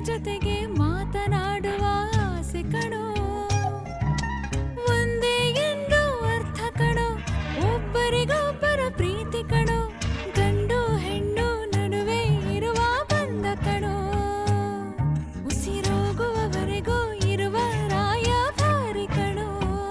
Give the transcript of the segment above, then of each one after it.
ಜೊತೆಗೆ ಮಾತನಾಡುವ ಆಸೆ ಕಣೋ ಒಂದೇ ಎಂದು ಅರ್ಥ ಕಣೋ ಒಬ್ಬರಿಗೊಬ್ಬರ ಪ್ರೀತಿ ಕಣೋ ಗಂಡು ಹೆಣ್ಣು ನಡುವೆ ಇರುವ ಬಂಧ ಕಣೋ ಉಸಿರೋಗುವವರೆಗೂ ಇರುವ ರಾಯಭಾರಿ ಕಣೋ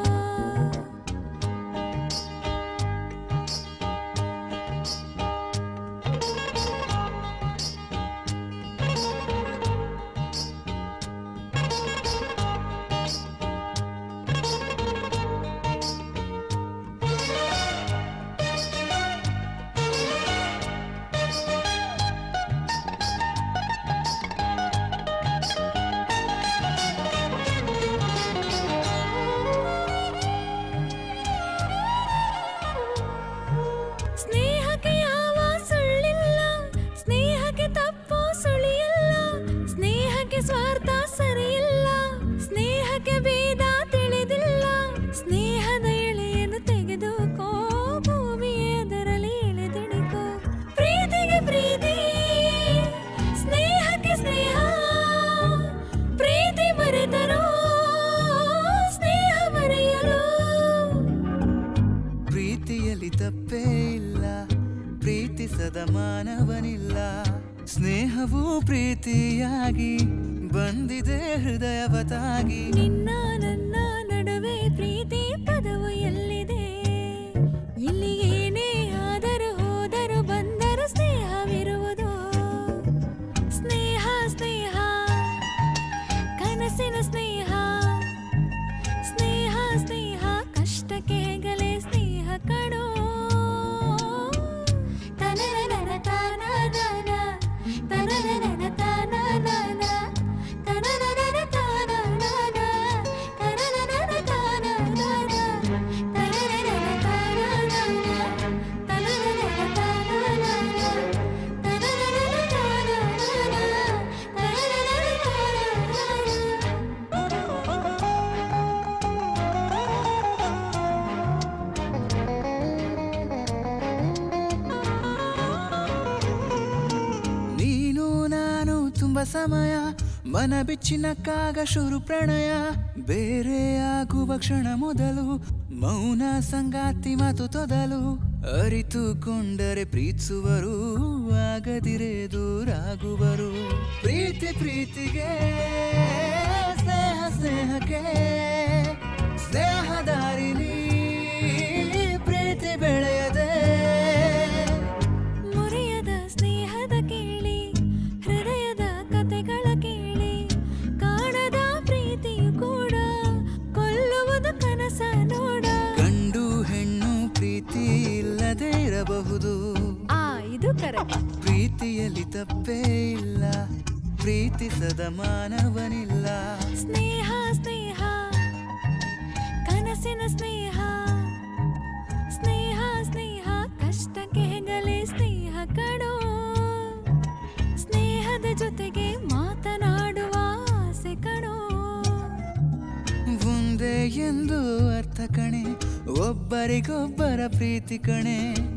ಸ್ನೇಹಕ್ಕೆ ಯಾವ ಸುಳ್ಳಿಲ್ಲ ಸ್ನೇಹಕ್ಕೆ ತಪ್ಪು ಸುಳಿಯಿಲ್ಲ ಸ್ನೇಹಕ್ಕೆ ಸ್ವಾರ್ಥ ಸರಿಯಿಲ್ಲ ಸ್ನೇಹಕ್ಕೆ ಭೇದ ತಿಳಿದಿಲ್ಲ ಸ್ನೇಹದ ಎಳೆಯನ್ನು ತೆಗೆದುಕೋ ಭೂಮಿ ಅದರಲ್ಲಿ ಎಳೆದಿಡಿಕೋ ಪ್ರೀತಿಗೆ ಪ್ರೀತಿ ಸ್ನೇಹಕ್ಕೆ ಸ್ನೇಹ ಪ್ರೀತಿ ಮರೆತರೋ ಸ್ನೇಹ ಮರೆಯಲು ಪ್ರೀತಿಯಲ್ಲಿ ತಪ್ಪೇ ಇಲ್ಲ ಪ್ರೀತಿಸದ ಮಾನವನಿಲ್ಲ ಸ್ನೇಹವು ಪ್ರೀತಿಯಾಗಿ ಬಂದಿದೆ ಹೃದಯವ ತಾಗಿ ನಿನ್ನ ನನ್ನ ನಡುವೆ ಪ್ರೀತಿ ಪದವು ಎಲ್ಲಿದೆ ಇಲ್ಲಿ ಏನೇ ಆದರೂ ಹೋದರೂ ಬಂದರೂ ಸ್ನೇಹವಿರುವುದು ಸ್ನೇಹ ಸ್ನೇಹ ಕನಸಿನ ಸ್ನೇಹ ಸ್ನೇಹ ಸ್ನೇಹ ಕಷ್ಟಕ್ಕೆ ಹೆಗಲೇ ಸ್ನೇಹ ಕಣೋ ತನನನನ ತಾನಾನಾನ, ತನನನನ ತಾನಾನಾನ, ತನನನನ ತಾನಾನಾನ, ತನನನನ ತಾನಾನಾನ, ತನನನನ ತಾನಾನಾನ, ತನನನನ ತಾನಾನಾನ, ತನನನನ ತಾನಾನಾನ, ತನನನನ ನೀನು ನಾನು ತುಂಬಾ ಸಮಯ ಮನ ಬಿಚ್ಚಿನಕ್ಕಾಗ ಶುರು ಪ್ರಣಯ ಬೇರೆ ಆಗುವ ಕ್ಷಣ ಮೊದಲು ಮೌನ ಸಂಗಾತಿ ಮಾತು ತೊದಲು ಅರಿತುಕೊಂಡರೆ ಪ್ರೀತಿಸುವರು ಆಗದಿರೆ ದೂರಾಗುವರು ಪ್ರೀತಿ ಪ್ರೀತಿಗೆ ಸ್ನೇಹ ಸ್ನೇಹಕ್ಕೆ ಸ್ನೇಹ ದಾರಿಲಿ ಪ್ರೀತಿ ಬೆಳೆಯದೆ ಮುರಿಯದ ಸ್ನೇಹದ ಕೇಳಿ ಹೃದಯದ ಕತೆಗಳ ಕೇಳಿ ಕಾಣದ ಪ್ರೀತಿಯು ಕೂಡ ಕೊಲ್ಲುವುದು ಕನಸ ನೋಡ ಗಂಡು ಹೆಣ್ಣು ಪ್ರೀತಿ ಇಲ್ಲದೆ ಇರಬಹುದು ಆ ಇದು ಕರೆಕ್ಟ್ ಪ್ರೀತಿಯಲ್ಲಿ ತಪ್ಪೇ ಇಲ್ಲ ಪ್ರೀತಿಸದ ಮಾನವನಿಲ್ಲ ಸ್ನೇಹ ಸ್ನೇಹ ಕನಸಿನ ಸ್ನೇಹ ಸ್ನೇಹ ಸ್ನೇಹ ಕಷ್ಟಕ್ಕೆ ಹೆಗಲೇ ಸ್ನೇಹ ಕಣೋ ಸ್ನೇಹದ ಜೊತೆಗೆ ಮಾತನಾಡುವ ಆಸೆ ಕಣೋ ಒಂದೇ ಎಂದು ಅರ್ಥ ಕಣೆ ಒಬ್ಬರಿಗೊಬ್ಬರ ಪ್ರೀತಿ ಕಣೆ